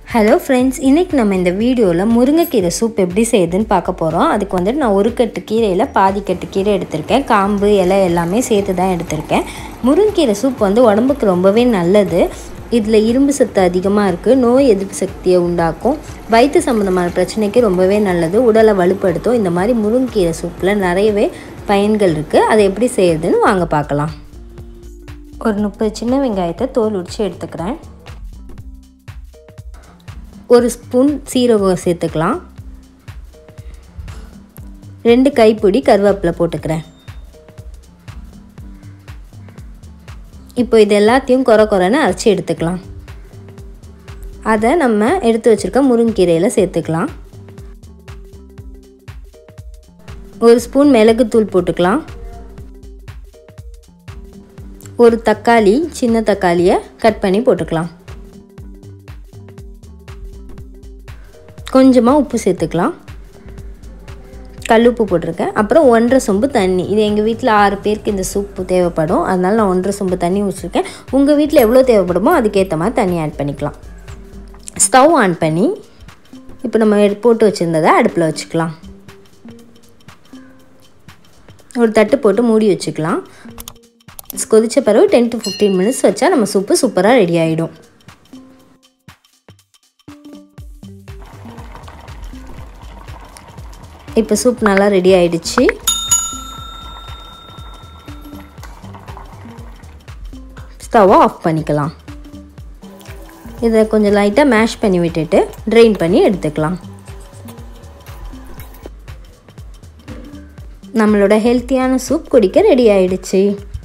hello friends இன்றைக்கி நம்ம இந்த வீடியோவில் முருங்கைக்கீரை சூப் எப்படி செய்யுதுன்னு பார்க்க போகிறோம் அதுக்கு வந்துட்டு நான் ஒரு கட்டு கீரையில் பாதி கட்டு கீரை எடுத்திருக்கேன் காம்பு இலை எல்லாமே சேர்த்து தான் எடுத்திருக்கேன் முருங்கைக்கீரை சூப் வந்து உடம்புக்கு ரொம்பவே நல்லது இதில் இரும்பு சத்து அதிகமாக இருக்குது நோய் எதிர்ப்பு சக்தியை உண்டாக்கும் வயிற்று சம்மந்தமான பிரச்சனைக்கு ரொம்பவே நல்லது உடலை வலுப்படுத்தும் இந்த மாதிரி முருங்கைக்கீரை சூப்பில் நிறையவே பயன்கள் இருக்குது அதை எப்படி செய்யறதுன்னு வாங்க பார்க்கலாம் ஒரு முப்பது சின்ன வெங்காயத்தை தோல் உரித்து எடுத்துக்கிறேன் ஒரு ஸ்பூன் சீரகம் சேர்த்துக்கலாம் ரெண்டு கைப்பிடி கருவேப்பிலை போட்டுக்கிறேன் இப்போ இது எல்லாத்தையும் குறை குறைன்னு அரைச்சி எடுத்துக்கலாம் அதை நம்ம எடுத்து வச்சுருக்க முருங்கீரையில் சேர்த்துக்கலாம் ஒரு ஸ்பூன் மிளகுத்தூள் போட்டுக்கலாம் ஒரு தக்காளி சின்ன தக்காளியை கட் பண்ணி போட்டுக்கலாம் கொஞ்சமாக உப்பு சேர்த்துக்கலாம் கல் உப்பு போட்டிருக்கேன் அப்புறம் ஒன்றரை சொம்பு தண்ணி இது எங்கள் வீட்டில் ஆறு பேருக்கு இந்த சூப்பு தேவைப்படும் அதனால் நான் ஒன்றரை சொம்பு தண்ணி ஊற்றிருக்கேன் உங்கள் வீட்டில் எவ்வளோ தேவைப்படுமோ அதுக்கேற்ற மாதிரி தண்ணி ஆட் பண்ணிக்கலாம் ஸ்டவ் ஆன் பண்ணி இப்போ நம்ம போட்டு வச்சுருந்ததை அடுப்பில் வச்சுக்கலாம் ஒரு தட்டு போட்டு மூடி வச்சுக்கலாம் கொதித்த பிறகு டென் டு ஃபிஃப்டீன் மினிட்ஸ் வச்சா நம்ம சூப்பு சூப்பராக ரெடி ஆகிடும் இப்போ சூப் நல்லா ரெடி ஆயிடுச்சு ஸ்டவ்வை ஆஃப் பண்ணிக்கலாம் இதை கொஞ்சம் லைட்டாக மேஷ் பண்ணி விட்டுட்டு ட்ரெயின் பண்ணி எடுத்துக்கலாம் நம்மளோட ஹெல்த்தியான சூப் குடிக்க ரெடி ஆயிடுச்சு